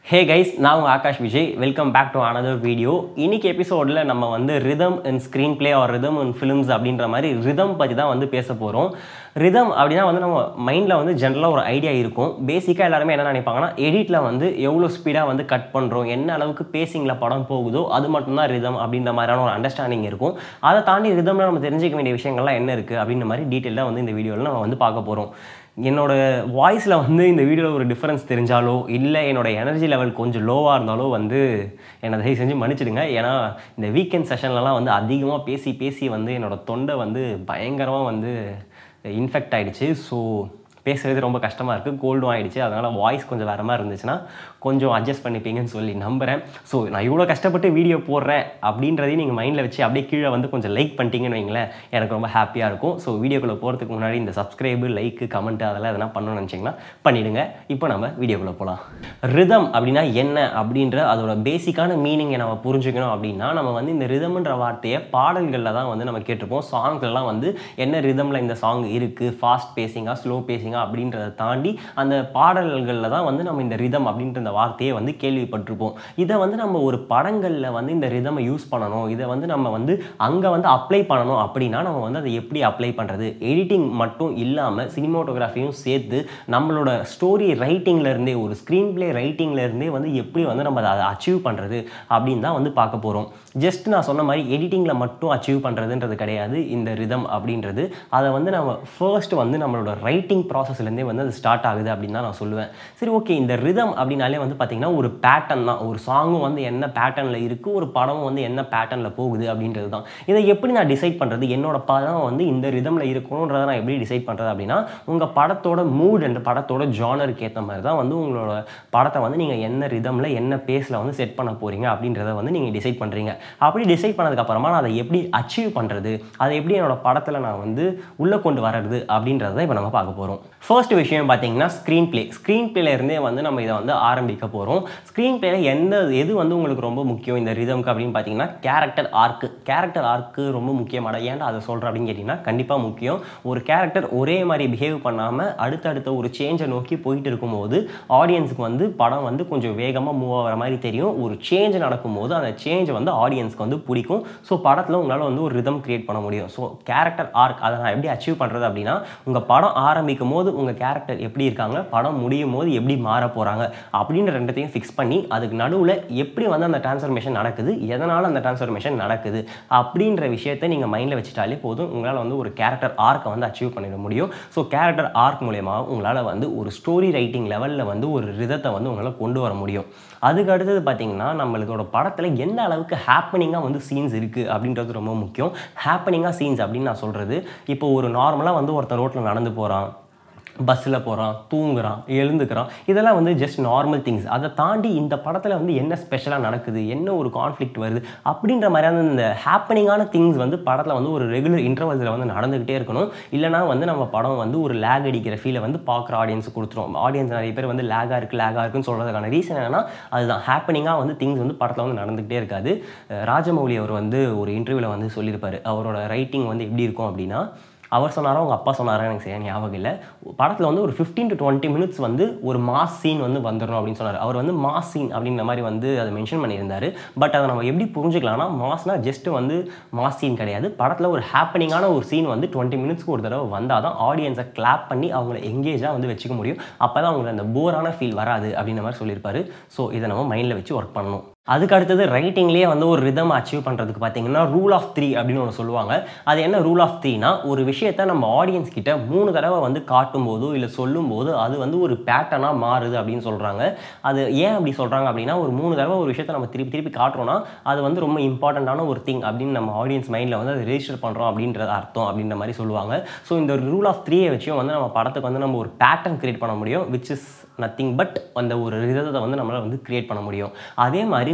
ஹே guys நான் உங்கள் Akash Vijay welcome back to another video இன்னைக்கு எபிசோடில் நம்ம வந்து rhythm in screenplay or rhythm in films அப்படின்ற மாதிரி ரிதம் பற்றி தான் வந்து பேச போகிறோம் ரிதம் அப்படின்னா வந்து நம்ம மைண்டில் வந்து ஜென்ரலாக ஒரு ஐடியா இருக்கும் பேசிக்காக எல்லாருமே என்ன நினைப்பாங்கன்னா எடிட்டில் வந்து எவ்வளோ ஸ்பீடாக வந்து கட் பண்ணுறோம் என்ன அளவுக்கு பேசிங்கில் படம் போகுதோ அது மட்டும்தான் ரிதம் அப்படின்ற மாதிரியான ஒரு அண்டர்ஸ்டாண்டிங் இருக்கும் அதை தாண்டி ரிதமில் நம்ம தெரிஞ்சிக்க வேண்டிய விஷயங்கள்லாம் என்ன இருக்குது அப்படின்ற மாதிரி டீட்டெயிலாக வந்து இந்த வீடியோவில் நம்ம வந்து பார்க்க போகிறோம் என்னோட வாய்ஸில் வந்து இந்த வீடியோவில் ஒரு டிஃப்ரென்ஸ் தெரிஞ்சாலோ இல்லை என்னோட எனர்ஜி லெவல் கொஞ்சம் லோவாக இருந்தாலோ வந்து என்னை தயவு செஞ்சு மன்னிச்சிடுங்க ஏன்னா இந்த வீக்கெண்ட் செஷன்லலாம் வந்து அதிகமாக பேசி பேசி வந்து என்னோட தொண்டை வந்து பயங்கரமாக வந்து இன்ஃபெக்ட் ஆகிடுச்சு ஸோ பேசுகிறது ரொம்ப கஷ்டமாக இருக்குது கோல்டும் ஆகிடுச்சு அதனால் வாய்ஸ் கொஞ்சம் வேறு மாதிரி இருந்துச்சுன்னா கொஞ்சம் அட்ஜஸ்ட் பண்ணிப்பீங்கன்னு சொல்லி நம்புகிறேன் ஸோ நான் இவ்வளோ கஷ்டப்பட்டு வீடியோ போடுறேன் அப்படின்றதையும் நீங்கள் மைண்டில் வச்சு அப்படியே கீழே வந்து கொஞ்சம் லைக் பண்ணிட்டீங்கன்னு வைங்களேன் எனக்கு ரொம்ப ஹாப்பியாக இருக்கும் ஸோ வீடியோக்குள்ளே போகிறதுக்கு முன்னாடி இந்த சப்ஸ்கிரைபு லைக்கு கமெண்ட் அதெல்லாம் எதனா பண்ணணும்னு நினச்சிங்கன்னா பண்ணிவிடுங்க இப்போ நம்ம வீடியோக்குள்ளே போகலாம் ரிதம் அப்படின்னா என்ன அப்படின்ற அதோட பேசிக்கான மீனிங்கை நம்ம புரிஞ்சுக்கணும் அப்படின்னா நம்ம வந்து இந்த ரிதம்ன்ற வார்த்தையை பாடல்களில் தான் வந்து நம்ம கேட்டிருப்போம் சாங்ஸ்லாம் வந்து என்ன ரிதமில் இந்த சாங் இருக்குது ஃபாஸ்ட் பேசிங்காக ஸ்லோ பேசிங்காக அப்படின்றத தாண்டி அந்த பாடல்களில் தான் வந்து நம்ம இந்த ரிதம் அப்படின்ற இந்த வார்த்தையை வந்து கேள்விப்பட்டிருப்போம் இதை வந்து நம்ம ஒரு படங்களில் வந்து இந்த ரிதமை யூஸ் பண்ணணும் இதை வந்து நம்ம வந்து அங்கே வந்து அப்ளை பண்ணணும் அப்படின்னா நம்ம வந்து அதை எப்படி அப்ளை பண்ணுறது எடிட்டிங் மட்டும் இல்லாமல் சினிமோட்டோகிராஃபியும் சேர்த்து நம்மளோட ஸ்டோரி ரைட்டிங்லேருந்தே ஒரு ஸ்க்ரீன் பிளே ரைட்டிங்லேருந்தே வந்து எப்படி வந்து நம்ம அதை அச்சீவ் பண்ணுறது அப்படின்னு தான் வந்து பார்க்க போகிறோம் ஜஸ்ட் நான் சொன்ன மாதிரி எடிட்டிங்கில் மட்டும் அச்சீவ் பண்ணுறதுன்றது கிடையாது இந்த ரிதம் அப்படின்றது அதை வந்து நம்ம ஃபர்ஸ்ட் வந்து நம்மளோட ரைட்டிங் ப்ராசஸ்லேருந்தே வந்து அது ஸ்டார்ட் ஆகுது அப்படின்னு தான் நான் சொல்லுவேன் சரி ஓகே இந்த ரிதம் அப்படின்னாலே வந்து பார்த்திங்கன்னா ஒரு பேட்டர்ன் தான் ஒரு சாங்கும் வந்து என்ன பேட்டர்னில் இருக்குது ஒரு படமும் வந்து என்ன பேட்டர்னில் போகுது அப்படின்றது தான் இதை எப்படி நான் டிசைட் பண்ணுறது என்னோட படம் வந்து இந்த ரிதமில் இருக்கணுன்றதை நான் எப்படி டிசைட் பண்ணுறது அப்படின்னா உங்கள் படத்தோட மூட் அண்ட் படத்தோட ஜானருக்கு ஏற்ற மாதிரி தான் வந்து உங்களோட படத்தை வந்து நீங்கள் என்ன ரிதமில் என்ன பேஸில் வந்து செட் பண்ண போகிறீங்க அப்படின்றத வந்து நீங்கள் டிசைட் பண்ணுறீங்க அப்படி டிசைட் பண்ணதுக்கப்புறமா நான் அதை எப்படி அச்சீவ் பண்ணுறது அதை எப்படி என்னோட படத்தில் நான் வந்து உள்ளே கொண்டு வர்றது அப்படின்றத இப்போ நம்ம பார்க்க போகிறோம் ஃபர்ஸ்ட் விஷயம் பார்த்தீங்கன்னா ஸ்க்ரீன் பிளே ஸ்க்ரீன் பிளேலேருந்தே வந்து நம்ம இதை வந்து ஆரம்பிக்க போகிறோம் ஸ்க்ரீன் பிளேல எந்த எது வந்து உங்களுக்கு ரொம்ப முக்கியம் இந்த ரிதம்க்கு அப்படின்னு பார்த்தீங்கன்னா கேரக்டர் ஆர்க்கு கேரக்டர் ஆர்க்கு ரொம்ப முக்கியமான ஏன்டா அதை சொல்கிறேன் அப்படின்னு கேட்டிங்கன்னா கண்டிப்பாக முக்கியம் ஒரு கேரக்டர் ஒரே மாதிரி பிஹேவ் பண்ணாமல் அடுத்தடுத்த ஒரு சேஞ்சை நோக்கி போயிட்டு இருக்கும்போது ஆடியன்ஸுக்கு வந்து படம் வந்து கொஞ்சம் வேகமாக மூவ் ஆகிற மாதிரி தெரியும் ஒரு சேஞ்ச் நடக்கும்போது அந்த சேஞ்சை வந்து ஆடியன்ஸ்க்கு வந்து பிடிக்கும் ஸோ படத்தில் உங்களால் வந்து ஒரு ரிதம் கிரியேட் பண்ண முடியும் ஸோ கேரக்டர் ஆர்க் அதை நான் எப்படி அச்சீவ் பண்ணுறது அப்படின்னா உங்கள் படம் ஆரம்பிக்கும் போது உங்கள் கேரக்டர் எப்படி இருக்காங்க படம் முடியும் போது எப்படி மாற போகிறாங்க அப்படின்ற ரெண்டத்தையும் ஃபிக்ஸ் பண்ணி அதுக்கு நடுவில் எப்படி வந்து அந்த டிரான்ஸ்ஃபர்மேஷன் நடக்குது எதனால் அந்த டிரான்ஸ்ஃபர்மேஷன் நடக்குது அப்படின்ற விஷயத்தை நீங்கள் மைண்டில் வச்சுட்டாலே போதும் உங்களால் வந்து ஒரு கேரக்டர் ஆர்க்கை வந்து அச்சீவ் பண்ணிட முடியும் ஸோ கேரக்டர் ஆர்க் மூலயமா உங்களால் வந்து ஒரு ஸ்டோரி ரைட்டிங் லெவலில் வந்து ஒரு ரிதத்தை வந்து உங்களால் கொண்டு வர முடியும் அதுக்கு அடுத்தது பார்த்தீங்கன்னா நம்மளோட படத்தில் எந்த அளவுக்கு ஹாப்பனிங்காக வந்து சீன்ஸ் இருக்குது அப்படின்றது ரொம்ப முக்கியம் ஹாப்பனிங்காக சீன்ஸ் அப்படின்னு நான் சொல்கிறது இப்போ ஒரு நார்மலாக வந்து ஒருத்தன் ரோட்டில் நடந்து போகிறான் பஸ்ஸில் போகிறான் தூங்குறான் எழுந்துக்கிறான் இதெல்லாம் வந்து ஜஸ்ட் நார்மல் திங்ஸ் அதை தாண்டி இந்த படத்தில் வந்து என்ன ஸ்பெஷலாக நடக்குது என்ன ஒரு கான்ஃப்ளிக்ட் வருது அப்படின்ற மாதிரியான இந்த ஹாப்பனிங்கான திங்ஸ் வந்து படத்தில் வந்து ஒரு ரெகுலர் இன்டர்வல்ஸில் வந்து நடந்துக்கிட்டே இருக்கணும் இல்லைனா வந்து நம்ம படம் வந்து ஒரு லேக் அடிக்கிற ஃபீலை வந்து பார்க்குற ஆடியன்ஸ் கொடுத்துரும் ஆடியன்ஸ் நிறைய பேர் வந்து லேகாக இருக்குது லேகாக இருக்குன்னு சொல்கிறதுக்கான ரீசன் என்னன்னா அதுதான் ஹாப்பனிங்காக வந்து திங்ஸ் வந்து படத்தில் வந்து நடந்துக்கிட்டே இருக்காது ராஜமௌலி அவர் வந்து ஒரு இன்டர்வியூவில் வந்து சொல்லியிருப்பார் அவரோட ரைட்டிங் வந்து எப்படி இருக்கும் அப்படின்னா அவர் சொன்னாரோ அவங்க அப்பா சொன்னாரோ எனக்கு சரியா ஞாபகம் இல்லை படத்தில் வந்து ஒரு ஃபிஃப்டீன் டு டுவெண்ட்டி மினிட்ஸ் வந்து ஒரு மாஸ் சீன் வந்து வந்துடணும் அப்படின்னு சொன்னார் அவர் வந்து மாஸ் சீன் அப்படின்ற மாதிரி வந்து அதை மென்ஷன் பண்ணியிருந்தார் பட் அதை நம்ம எப்படி புரிஞ்சுக்கலாம்னா மாஸ்னா ஜஸ்ட் வந்து மாஸ் சீன் கிடையாது படத்தில் ஒரு ஹாப்பனிங்கான ஒரு சீன் வந்து டுவெண்ட்டி மினிட்ஸ்க்கு ஒரு தடவை வந்தால் தான் ஆடியன்ஸை கிளாப் பண்ணி அவங்கள எங்கேஜாக வந்து வச்சுக்க முடியும் அப்போ தான் அவங்களுக்கு அந்த போரான ஃபீல் வராது அப்படின்ற மாதிரி சொல்லியிருப்பாரு ஸோ இதை நம்ம மைண்டில் வச்சு ஒர்க் பண்ணணும் அதுக்கு அடுத்தது ரைட்டிங்லேயே வந்து ஒரு ரிதம் அச்சீவ் பண்ணுறதுக்கு பார்த்தீங்கன்னா ரூல் ஆஃப் த்ரீ அப்படின்னு ஒன்று சொல்லுவாங்க அது என்ன ரூல் ஆஃப் த்ரீனா ஒரு விஷயத்தை நம்ம ஆடியன்ஸ் கிட்ட மூணு தடவை வந்து காட்டும் போதோ இல்லை சொல்லும் போது அது வந்து ஒரு பேட்டர்னாக மாறுது அப்படின்னு சொல்கிறாங்க அது ஏன் அப்படி சொல்கிறாங்க அப்படின்னா ஒரு மூணு தடவை ஒரு விஷயத்தை நம்ம திருப்பி திருப்பி காட்டுறோம்னா அது வந்து ரொம்ப இம்பார்ட்டண்ட்டான ஒரு திங் அப்படின்னு நம்ம ஆடியன்ஸ் மைண்டில் வந்து அது ரெஜிஸ்டர் பண்ணுறோம் அப்படின்றது அர்த்தம் அப்படின்ற மாதிரி சொல்லுவாங்க ஸோ இந்த ரூல் ஆஃப் த்ரீயை வச்சும் வந்து நம்ம படத்துக்கு வந்து நம்ம ஒரு பேட்டர்ன் கிரியேட் பண்ண முடியும் விச் இஸ் நத்திங் பட் அந்த ஒரு ரிதத்தை வந்து நம்மளால் வந்து கிரியேட் பண்ண முடியும் அதே மாதிரி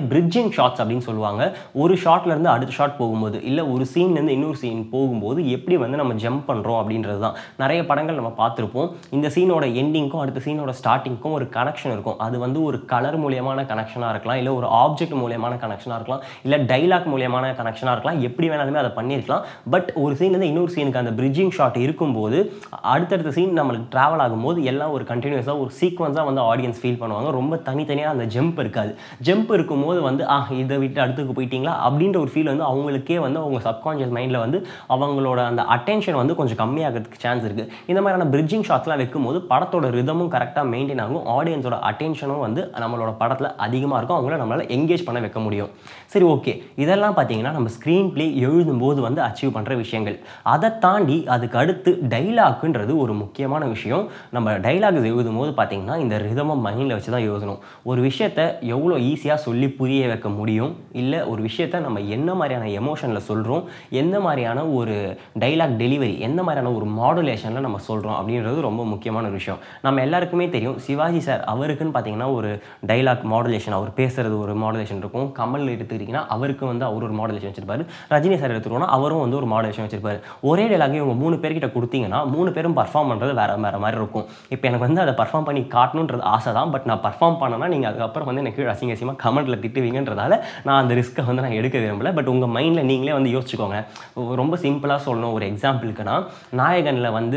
பிரிட்ஜிங் ஷாட்ஸ் அப்படின்னு சொல்லுவாங்க ஒரு ஷாட்லேருந்து அடுத்த ஷாட் போகும்போது இல்லை ஒரு சீன்லேருந்து இன்னொரு சீன் போகும்போது எப்படி வந்து நம்ம ஜம்ப் பண்ணுறோம் அப்படின்றது தான் நிறைய படங்கள் நம்ம பார்த்துருப்போம் இந்த சீனோட எண்டிங்க்கும் அடுத்த சீனோட ஸ்டார்டிங்க்கும் ஒரு கனெக்ஷன் இருக்கும் அது வந்து ஒரு கலர் மூலியமான கனெக்ஷனாக இருக்கலாம் இல்லை ஒரு ஆப்ஜெக்ட் மூலியமான கனெக்ஷனாக இருக்கலாம் இல்லை டைலாக் மூலியமான கனெக்ஷனாக இருக்கலாம் எப்படி வேணாலுமே அதை பண்ணியிருக்கலாம் பட் ஒரு சீன்லேருந்து இன்னொரு சீனுக்கு அந்த பிரிட்ஜிங் ஷாட் இருக்கும்போது அடுத்தடுத்த சீன் நம்மளுக்கு ட்ராவல் ஆகும்போது எல்லாம் ஒரு கண்டினியூஸாக ஒரு சீக்வன்ஸாக வந்து ஆடியன்ஸ் ஃபீல் பண்ணுவாங்க ரொம்ப தனித்தனியாக அந்த ஜம்ப் இருக்காது ஜம்ப் இருக்கும்போது வந்து ஆ இதை விட்டு அடுத்துக்கு போயிட்டீங்களா அப்படின்ற ஒரு ஃபீல் வந்து அவங்களுக்கே வந்து அவங்க சப்கான்ஷியஸ் மைண்டில் வந்து அவங்களோட அந்த அட்டென்ஷன் வந்து கொஞ்சம் கம்மியாகிறதுக்கு சான்ஸ் இருக்குது இந்த மாதிரியான பிரிட்ஜிங் ஷாட்ஸ்லாம் வைக்கும்போது படத்தோட ரிதமும் கரெக்டாக மெயின்டைன் ஆகும் ஆடியன்ஸோட அட்டென்ஷனும் வந்து நம்மளோட படத்தில் அதிகமாக இருக்கும் அவங்கள நம்மளால் எங்கேஜ் பண்ண வைக்க முடியும் சரி ஓகே இதெல்லாம் பார்த்தீங்கன்னா நம்ம ஸ்க்ரீன் ப்ளே எழுதும்போது வந்து அச்சீவ் பண்ணுற விஷயங்கள் அதை தாண்டி அதுக்கு அடுத்து டைலாக்குன்றது ஒரு முக்கியமான விஷயம் நம்ம டைலாக்ஸ் எழுதும் போது பார்த்தீங்கன்னா இந்த ரிதமை மைண்டில் வச்சு தான் எழுதணும் ஒரு விஷயத்த எவ்வளோ ஈஸியாக சொல்லி புரிய வைக்க முடியும் இல்லை ஒரு விஷயத்த நம்ம என்ன மாதிரியான எமோஷனில் சொல்கிறோம் எந்த மாதிரியான ஒரு டைலாக் டெலிவரி எந்த மாதிரியான ஒரு மாடுலேஷனில் நம்ம சொல்கிறோம் அப்படின்றது ரொம்ப முக்கியமான ஒரு விஷயம் நம்ம எல்லாருக்குமே தெரியும் சிவாஜி சார் அவருக்குன்னு பார்த்தீங்கன்னா ஒரு டைலாக் மாடுலேஷன் அவர் பேசுறது ஒரு மாடுலேஷன் இருக்கும் கமல் எடுத்துக்கிட்டிங்கன்னா அவருக்கு வந்து அவர் ஒரு மாடுலேஷன் வச்சிருப்பாரு ரஜினி சார் எடுத்துக்கிட்டோம்னா அவரும் வந்து ஒரு மாடுலேஷன் வச்சிருப்பாரு ஒரே டைலாக் இவங்க மூணு பேர்கிட்ட கொடுத்தீங்கன்னா மூணு பேரும் பர்ஃபார்ம் பண்ணுறது வேற வேற மாதிரி இருக்கும் இப்போ எனக்கு வந்து அதை பர்ஃபார்ம் பண்ணி காட்டணுன்றது ஆசை தான் பட் நான் பர்ஃபார்ம் பண்ணனா நீங்கள் அதுக்கப்புறம் வந்து எனக்கு அசிங்க அசிங்கமாக கமெண்ட்டில் திட்டுவீங்கன்றதால நான் அந்த ரிஸ்க்கை வந்து நான் எடுக்க விரும்பல பட் உங்கள் மைண்டில் நீங்களே வந்து யோசிச்சுக்கோங்க ரொம்ப சிம்பிளாக சொல்லணும் ஒரு எக்ஸாம்பிளுக்குன்னா நாயகனில் வந்து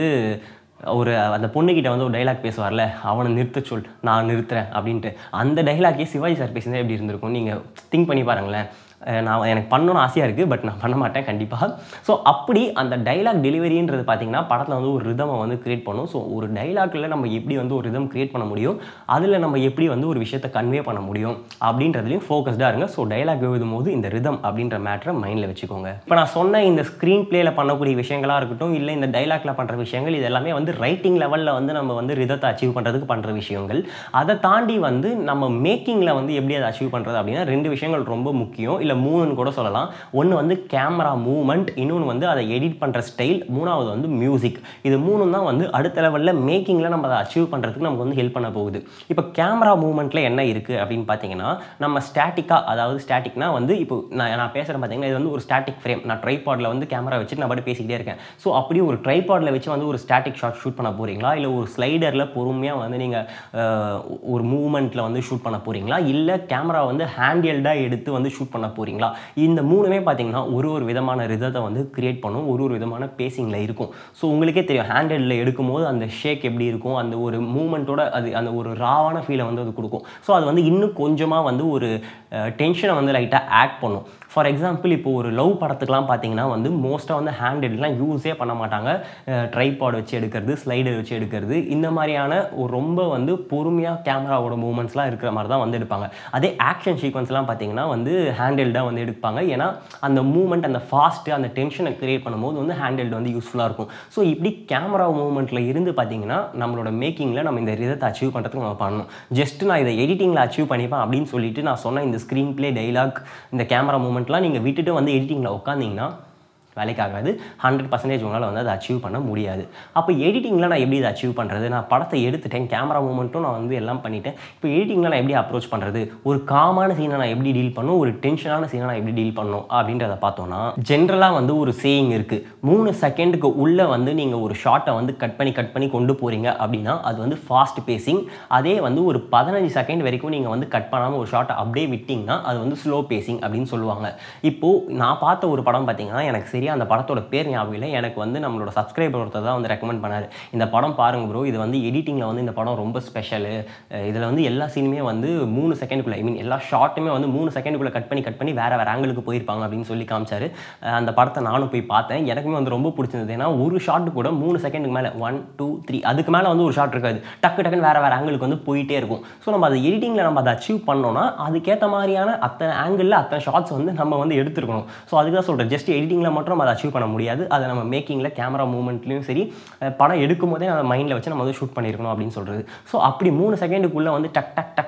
ஒரு அந்த பொண்ணுக்கிட்ட வந்து ஒரு டைலாக் பேசுவார்ல அவனை நிறுத்த சொல் நான் நிறுத்துறேன் அப்படின்ட்டு அந்த டைலாக்கே சிவாஜி சார் பேசினா எப்படி இருந்திருக்கும் நீங்கள் திங்க் பண்ணி பாருங்களேன் அஹ் நான் எனக்கு பண்ணணும்னு ஆசையாக இருக்குது பட் நான் பண்ண மாட்டேன் கண்டிப்பாக ஸோ அப்படி அந்த டைலாக் டெலிவரின்றது பார்த்தீங்கன்னா படத்தில் வந்து ஒரு ரிதமை வந்து கிரியேட் பண்ணும் ஸோ ஒரு டைலாக்ல நம்ம எப்படி வந்து ஒரு ரிதம் கிரியேட் பண்ண முடியும் அதில் நம்ம எப்படி வந்து ஒரு விஷயத்தை கன்வே பண்ண முடியும் அப்படின்றதுலையும் ஃபோக்கஸ்டாக இருங்க ஸோ டைலாக் எழுதும் போது இந்த ரிதம் அப்படின்ற மேட்டரை மைண்டில் வச்சுக்கோங்க இப்போ நான் சொன்ன இந்த ஸ்க்ரீன் பிளேல பண்ணக்கூடிய விஷயங்களாக இருக்கட்டும் இல்லை இந்த டைலாக்ல பண்ணுற விஷயங்கள் இது எல்லாமே வந்து ரைட்டிங் லெவலில் வந்து நம்ம வந்து ரிதத்தை அச்சீவ் பண்ணுறதுக்கு பண்ணுற விஷயங்கள் அதை தாண்டி வந்து நம்ம மேக்கிங்கில் வந்து எப்படி அதை அச்சீவ் பண்ணுறது அப்படின்னா ரெண்டு விஷயங்கள் ரொம்ப முக்கியம் இல்லை மூணுன்னு கூட சொல்லலாம் ஒன்று வந்து கேமரா மூவ்மெண்ட் இன்னொன்று வந்து அதை எடிட் பண்ணுற ஸ்டைல் மூணாவது வந்து மியூசிக் இது மூணும் தான் வந்து அடுத்த லெவலில் மேக்கிங்கில் நம்ம அதை அச்சீவ் பண்ணுறதுக்கு நமக்கு வந்து ஹெல்ப் பண்ண போகுது இப்போ கேமரா மூவ்மெண்ட்டில் என்ன இருக்குது அப்படின்னு பார்த்தீங்கன்னா நம்ம ஸ்டாட்டிக்காக அதாவது ஸ்டாட்டிக்னா வந்து இப்போ நான் நான் பேசுகிறேன் பார்த்தீங்கன்னா இது வந்து ஒரு ஸ்டாட்டிக் ஃப்ரேம் நான் ட்ரைபாடில் வந்து கேமரா வச்சுட்டு நான் பாட்டு பேசிக்கிட்டே இருக்கேன் ஸோ அப்படியே ஒரு ட்ரைபாடில் வச்சு வந்து ஒரு ஸ்டாட்டிக் ஷாட் ஷூட் பண்ண போகிறீங்களா இல்லை ஒரு ஸ்லைடரில் பொறுமையாக வந்து நீங்கள் ஒரு மூவ்மெண்ட்டில் வந்து ஷூட் பண்ண போகிறீங்களா இல்லை கேமரா வந்து ஹேண்டில்டாக எடுத்து வந்து ஷூட் பண்ண போகிறீங்களா இந்த மூணுமே பார்த்தீங்கன்னா ஒரு ஒரு விதமான ரிதத்தை வந்து கிரியேட் பண்ணும் ஒரு ஒரு விதமான பேசிங்கில் இருக்கும் ஸோ உங்களுக்கே தெரியும் ஹேண்டில் எடுக்கும்போது அந்த ஷேக் எப்படி இருக்கும் அந்த ஒரு மூமெண்ட்டோட அது அந்த ஒரு ராவான ஃபீலை வந்து அது கொடுக்கும் ஸோ அது வந்து இன்னும் கொஞ்சமாக வந்து ஒரு டென்ஷனை வந்து லைட்டாக ஆட் பண்ணும் ஃபார் எக்ஸாம்பிள் இப்போ ஒரு லவ் படத்துக்குலாம் பார்த்தீங்கன்னா வந்து மோஸ்ட்டாக வந்து ஹேண்டட்லாம் யூஸே பண்ண மாட்டாங்க ட்ரைபாட் வச்சு எடுக்கிறது ஸ்லைடர் வச்சு எடுக்கிறது இந்த மாதிரியான ஒரு ரொம்ப வந்து பொறுமையாக கேமராவோட மூமெண்ட்ஸ்லாம் இருக்கிற மாதிரி தான் வந்து எடுப்பாங்க அதே ஆக்ஷன் சீக்வன்ஸ்லாம் பார்த்தீங்கன்னா வந்து ஹேண்டில்டாக வந்து எடுப்பாங்க ஏன்னா அந்த மூமெண்ட் அந்த ஃபாஸ்ட்டு அந்த டென்ஷனை கிரியேட் பண்ணும்போது வந்து ஹேண்டில்டு வந்து யூஸ்ஃபுல்லாக இருக்கும் ஸோ இப்படி கேமரா மூமெண்ட்டில் இருந்து பார்த்தீங்கன்னா நம்மளோட மேக்கிங்கில் நம்ம இந்த ரிதத்தை அச்சீவ் பண்ணுறதுக்கு நம்ம பண்ணணும் ஜஸ்ட் நான் இதை எடிட்டிங்கில் அச்சீவ் பண்ணிப்பேன் அப்படின்னு சொல்லிட்டு நான் சொன்ன இந்த ஸ்க்ரீன் ப்ளே டைலாக் இந்த கேமரா மூமெண்ட்லாம் நீங்கள் விட்டுட்டு வந்து எடிட்டிங்கில் உட்காந்திங்கன்னா வேலைக்காகாது ஹண்ட்ரட் பர்சன்டேஜ் உங்களால் வந்து அதை அச்சீவ் பண்ண முடியாது அப்போ எடிட்டிங்கில் நான் எப்படி இதை அச்சீவ் பண்ணுறது நான் படத்தை எடுத்துட்டேன் கேமரா மூமெண்ட்டும் நான் வந்து எல்லாம் பண்ணிட்டேன் இப்போ எடிட்டிங்கில் நான் எப்படி அப்ரோச் பண்ணுறது ஒரு காமான சீனை நான் எப்படி டீல் பண்ணும் ஒரு டென்ஷனான சீனை நான் எப்படி டீல் பண்ணும் அப்படின்றத பார்த்தோன்னா ஜென்ரலாக வந்து ஒரு சேயிங் இருக்குது மூணு செகண்டுக்கு உள்ளே வந்து நீங்கள் ஒரு ஷார்ட்டை வந்து கட் பண்ணி கட் பண்ணி கொண்டு போகிறீங்க அப்படின்னா அது வந்து ஃபாஸ்ட் பேசிங் அதே வந்து ஒரு பதினஞ்சு செகண்ட் வரைக்கும் நீங்கள் வந்து கட் பண்ணாமல் ஒரு ஷார்ட்டை அப்படியே விட்டிங்கன்னா அது வந்து ஸ்லோ பேசிங் அப்படின்னு சொல்லுவாங்க இப்போது நான் பார்த்த ஒரு படம் பார்த்தீங்கன்னா எனக்கு சரியாக அந்த படத்தோட பேர் ஞாபகம் இல்லை எனக்கு வந்து நம்மளோட சப்ஸ்கிரைபர் ஒருத்தர் தான் வந்து ரெக்கமெண்ட் பண்ணார் இந்த படம் பாருங்க ப்ரோ இது வந்து எடிட்டிங்கில் வந்து இந்த படம் ரொம்ப ஸ்பெஷலு இதில் வந்து எல்லா சீனுமே வந்து மூணு செகண்டுக்குள்ளே ஐ மீன் எல்லா ஷார்ட்டுமே வந்து மூணு செகண்டுக்குள்ளே கட் பண்ணி கட் பண்ணி வேறு வேறு ஆங்கிளுக்கு போயிருப்பாங்க அப்படின்னு சொல்லி காமிச்சாரு அஹ் அந்த படத்தை நானும் போய் பார்த்தேன் எனக்குமே வந்து ரொம்ப பிடிச்சிருந்தது ஏன்னா ஒரு ஷாட் கூட மூணு செகண்டுக்கு மேலே ஒன் டூ த்ரீ அதுக்கு மேலே வந்து ஒரு ஷாட் இருக்காது டக்கு டக்குன்னு வேறு வேறு ஆங்கிளுக்கு வந்து போயிட்டே இருக்கும் ஸோ நம்ம அதை எடிட்டிங்கில் நம்ம அதை அச்சீவ் பண்ணோம்னா அதுக்கேற்ற மாதிரியான அத்தனை ஆங்கிளில் அத்தனை ஷார்ட்ஸ் வந்து நம்ம வந்து எடுத்துருக்கணும் ஸோ அதுக்கு தான் சொல்கிறேன் ஜஸ்ட் எடிட்டிங்கில் மட்டும் நம்ம அதை அச்சீவ் பண்ண முடியாது அதை நம்ம மேக்கிங்கில் கேமரா மூமெண்ட்லையும் சரி அஹ் படம் எடுக்கும் போதே நம்ம மைண்டில் வச்சு நம்ம வந்து ஷூட் பண்ணியிருக்கணும் அப்படின்னு சொல்கிறது ஸோ அப்படி மூணு செகண்டுக்குள்ளே வந்து டக் டக் டக்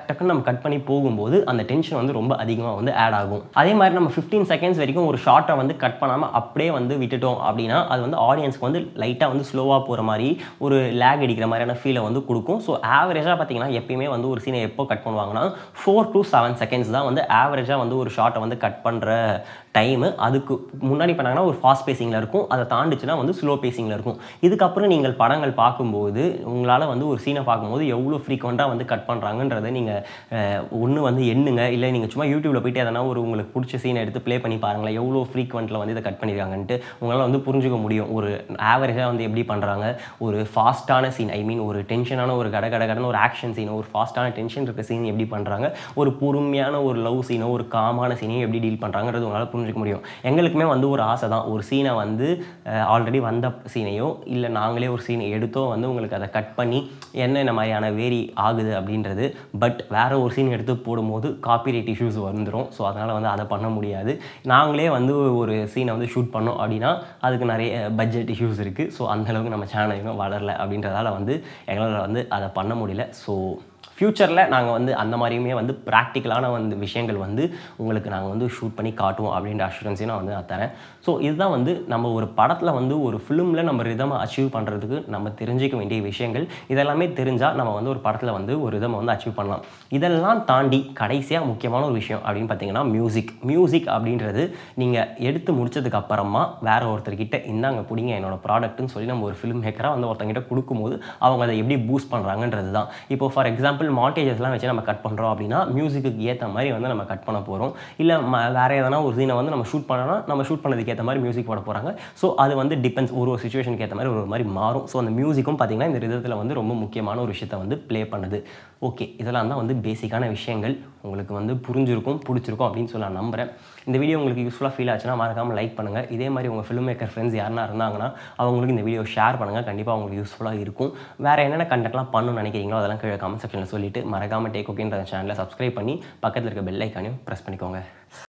டக்குன்னு நம்ம கட் பண்ணி போகும்போது அந்த டென்ஷன் வந்து ரொம்ப அதிகமாக வந்து ஆட் ஆகும் அதே மாதிரி நம்ம ஃபிஃப்டீன் செகண்ட்ஸ் வரைக்கும் ஒரு ஷார்ட்டை வந்து கட் பண்ணாமல் அப்படியே வந்து விட்டுட்டோம் அப்படின்னா அது வந்து ஆடியன்ஸ்க்கு வந்து லைட்டாக வந்து ஸ்லோவாக போகிற மாதிரி ஒரு லேக் அடிக்கிற மாதிரியான ஃபீலை வந்து கொடுக்கும் ஸோ ஆவரேஜாக பார்த்தீங்கன்னா எப்பயுமே வந்து ஒரு சீனை எப்போ கட் பண்ணுவாங்கன்னா ஃபோர் டு செவன் செகண்ட்ஸ் தான் வந்து ஆவரேஜாக வந்து ஒரு ஷார்ட்டை வந்து கட் பண்ணுற டைமு அதுக்கு முன்னாடி பண்ணாங்கன்னா ஒரு ஃபாஸ்ட் பேசிங்கில் இருக்கும் அதை தாண்டிச்சுன்னா வந்து ஸ்லோ பேசிங்கில் இருக்கும் இதுக்கப்புறம் நீங்கள் படங்கள் பார்க்கும்போது உங்களால் வந்து ஒரு சீனை பார்க்கும்போது எவ்வளோ ஃப்ரீக்வெண்ட்டாக வந்து கட் பண்ணுறாங்கன்றதை நீங்கள் ஒன்று வந்து எண்ணுங்க இல்லை நீங்கள் சும்மா யூடியூப்பில் போயிட்டு எதனா ஒரு உங்களுக்கு பிடிச்ச சீனை எடுத்து ப்ளே பண்ணி பாருங்களேன் எவ்வளோ ஃப்ரீக்வெண்ட்டில் வந்து இதை கட் பண்ணியிருக்காங்கன்ட்டு உங்களால் வந்து புரிஞ்சுக்க முடியும் ஒரு ஆவரேஜாக வந்து எப்படி பண்ணுறாங்க ஒரு ஃபாஸ்ட்டான சீன் ஐ மீன் ஒரு டென்ஷனான ஒரு கட கட கடன்னு ஒரு ஆக்ஷன் சீனோ ஒரு ஃபாஸ்ட்டான டென்ஷன் இருக்க சீன் எப்படி பண்ணுறாங்க ஒரு பொறுமையான ஒரு லவ் சீனோ ஒரு காமான சீனையும் எப்படி டீல் பண்ணுறாங்கிறது உங்களால் புரிஞ்சுக்க முடியும் எங்களுக்குமே வந்து ஒரு ஆசை தான் ஒரு சீனை வந்து ஆல்ரெடி வந்த சீனையோ இல்லை நாங்களே ஒரு சீனை எடுத்தோ வந்து உங்களுக்கு அதை கட் பண்ணி என்னென்ன மாதிரியான வேரி ஆகுது அப்படின்றது பட் வேற ஒரு சீன் எடுத்து போடும்போது காப்பிரைட் இஷ்யூஸ் வந்துடும் ஸோ அதனால் வந்து அதை பண்ண முடியாது நாங்களே வந்து ஒரு சீனை வந்து ஷூட் பண்ணோம் அப்படின்னா அதுக்கு நிறைய பட்ஜெட் இஷ்யூஸ் இருக்குது ஸோ அந்தளவுக்கு நம்ம சேனல் இன்னும் வளரல அப்படின்றதால வந்து எங்களால் வந்து அதை பண்ண முடியல ஸோ ஃப்யூச்சரில் நாங்கள் வந்து அந்த மாதிரியுமே வந்து ப்ராக்டிக்கலான வந்து விஷயங்கள் வந்து உங்களுக்கு நாங்கள் வந்து ஷூட் பண்ணி காட்டுவோம் அப்படின்ற அஷூரன்ஸையும் நான் வந்து நான் தரேன் ஸோ இதுதான் வந்து நம்ம ஒரு படத்தில் வந்து ஒரு ஃபிலிமில் நம்ம ரிதமை அச்சீவ் பண்ணுறதுக்கு நம்ம தெரிஞ்சிக்க வேண்டிய விஷயங்கள் இதெல்லாமே தெரிஞ்சால் நம்ம வந்து ஒரு படத்தில் வந்து ஒரு ரிதமை வந்து அச்சீவ் பண்ணலாம் இதெல்லாம் தாண்டி கடைசியாக முக்கியமான ஒரு விஷயம் அப்படின்னு பார்த்தீங்கன்னா மியூசிக் மியூசிக் அப்படின்றது நீங்கள் எடுத்து முடிச்சதுக்கு அப்புறமா வேற ஒருத்தர்கிட்ட இந்தாங்க பிடிங்க என்னோட ப்ராடக்ட்னு சொல்லி நம்ம ஒரு ஃபிலிம் மேக்கராக வந்து ஒருத்தங்கிட்ட கொடுக்கும்போது அவங்க அதை எப்படி பூஸ்ட் பண்ணுறாங்கன்றது தான் இப்போ ஃபார் எக்ஸாம்பிள் மாண்டேஜஸ்லாம் வச்சு நம்ம கட் பண்ணுறோம் அப்படின்னா மியூசிக்கு ஏற்ற மாதிரி வந்து நம்ம கட் பண்ண போகிறோம் இல்லை ம வேறு எதனா ஒரு சீனை வந்து நம்ம ஷூட் பண்ணோம்னா நம்ம ஷூட் பண்ணதுக்கு ஏற்ற மாதிரி மியூசிக் போட போகிறாங்க ஸோ அது வந்து டிபெண்ட்ஸ் ஒரு ஒரு சுச்சுவேஷனுக்கு ஏற்ற மாதிரி ஒரு ஒரு மாதிரி மாறும் ஸோ அந்த மியூசிக்கும் பார்த்தீங்கன்னா இந்த விதத்தில் வந்து ரொம்ப முக்கியமான ஒரு விஷயத்தை வந்து ப்ளே பண்ணுது ஓகே இதெல்லாம் தான் வந்து பேசிக்கான விஷயங்கள் உங்களுக்கு வந்து புரிஞ்சிருக்கும் பிடிச்சிருக்கும் அப்படின்னு சொல்லி நான் நம்புகிறேன் இந்த வீடியோ உங்களுக்கு யூஸ்ஃபுல்லாக ஃபீல் ஆச்சுன்னா மறக்காமல் லைக் பண்ணுங்கள் இதே மாதிரி உங்கள் ஃபிலிம் மேக்கர் ஃப்ரெண்ட்ஸ் யாருனா இருந்தாங்கன்னா அவங்களுக்கு இந்த வீடியோ ஷேர் பண்ணுங்கள் கண்டிப்பாக அவங்களுக்கு யூஸ்ஃபுல்லாக இருக்கும் வேறு என்னென்ன கண்டென்ட்லாம் பண்ணணும்னு நினைக்கிறீங்களோ அதெல்லாம் கீழே கமெண்ட் செக்ஷனில் சொல்லிட்டு மறக்காமல் டேக் ஓகேன்ற சேனலை சப்ஸ்கிரைப் பண்ணி பக்கத்தில் இருக்க பெல் ஐக்கானையும் ப்ரெஸ் பண்ணிக்கோங்க